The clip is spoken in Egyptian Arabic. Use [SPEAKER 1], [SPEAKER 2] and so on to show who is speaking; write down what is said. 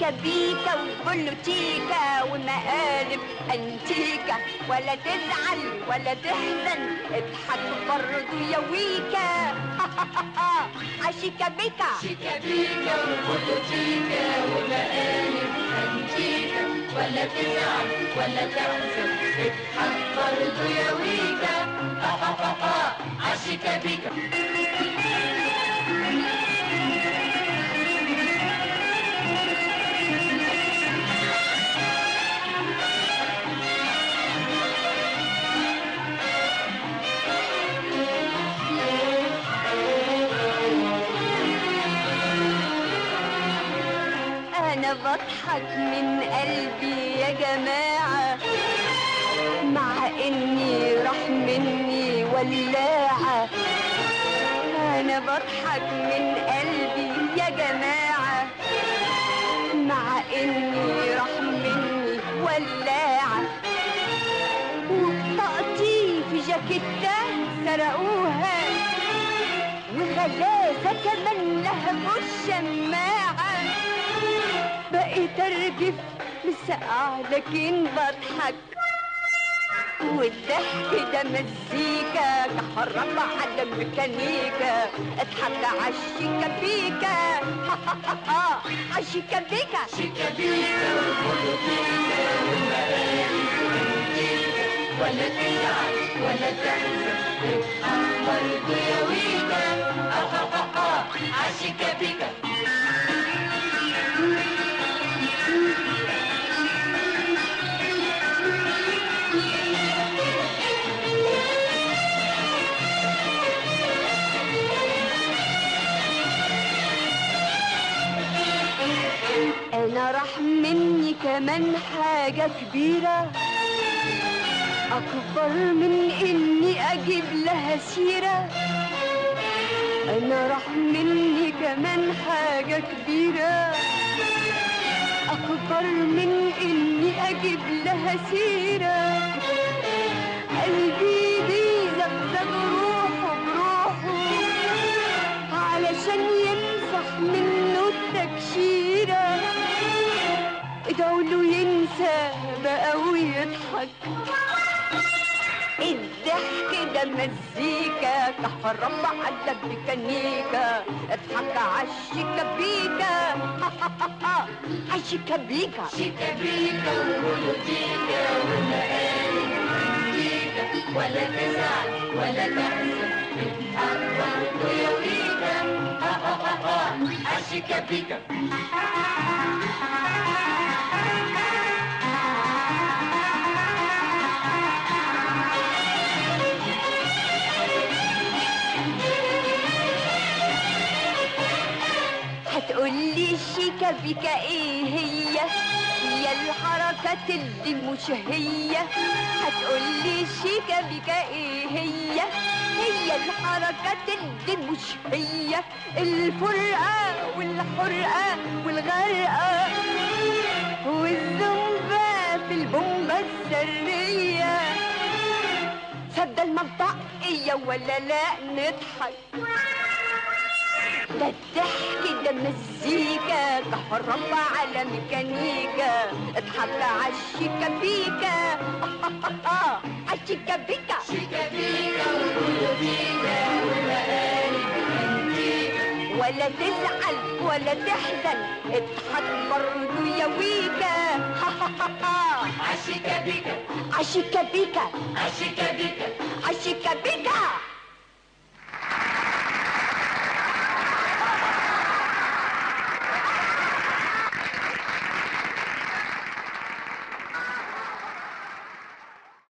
[SPEAKER 1] عشيكا بيكا وبولوتيكا ومقالب انتيكا ولا تزعل ولا تحزن اضحك برضو يا ويكا عشيكا بيكا
[SPEAKER 2] شيكا بيكا وبولوتيكا ومقالب انتيكا ولا تزعل ولا تحزن اضحك برضو يا ويكا عشيكا بيكا
[SPEAKER 1] انا بضحك من قلبي يا جماعة مع اني راح مني ولاعة انا بضحك من قلبي يا جماعة مع اني راح مني ولاعة وبطاقتي في جاكيتة سرقوها وغلاسة كمان لهبوا الشماعة بقيت ارجف مسقع لكن بضحك والضحك ده مزيكا كحرم على الميكانيكا اضحك عالشيكا بيكا عالشيكا بيكا
[SPEAKER 2] شيكا بيكا وبولوتيكا ومقالب انتيكا ولا تزعل ولا تحزن اضحك برضو يا ويكا عشيكا بيكا
[SPEAKER 1] انا راح مني كمان حاجة كبيرة اكبر من اني اجيب لها سيرة انا راح مني كمان حاجة كبيرة اكبر من اني اجيب لها سيرة قلبي بيزغزغ روحه بروحه علشان يمسح منه التكشيرة ادعوا له ينسى بقى ويضحك الضحك ده مزيكا كهربا على ميكانيكا اضحك عالشيكا بيكا عالشيكا بيكا
[SPEAKER 2] شيكا بيكا وبولوتيكا ومقالب انتيكا ولا تزعل ولا تحزن اضحك برضو يا ويكا عشيكا بيكا
[SPEAKER 1] هتقولي شيكا بيكا ايه هي هي الحركات اللي مش هي هتقولي شيكا بيكا ايه هي هي الحركات اللي مش هي الفرقة والحرقة والغرقة والزنبة في البومبة السرية سد المنطقية ولا لا نضحك ده الضحك ده مزيكا كهربا على ميكانيكا اضحك عالشيكا بيكا عالشيكا بيكا
[SPEAKER 2] شيكا بيكا وبولوتيكا ومقالب انتيكا
[SPEAKER 1] ولا تزعل ولا تحزن اضحك برضو يا ويكا
[SPEAKER 2] عشيكا بيكا
[SPEAKER 1] عالشيكا بيكا
[SPEAKER 2] عشيكا بيكا
[SPEAKER 1] عالشيكا بيكا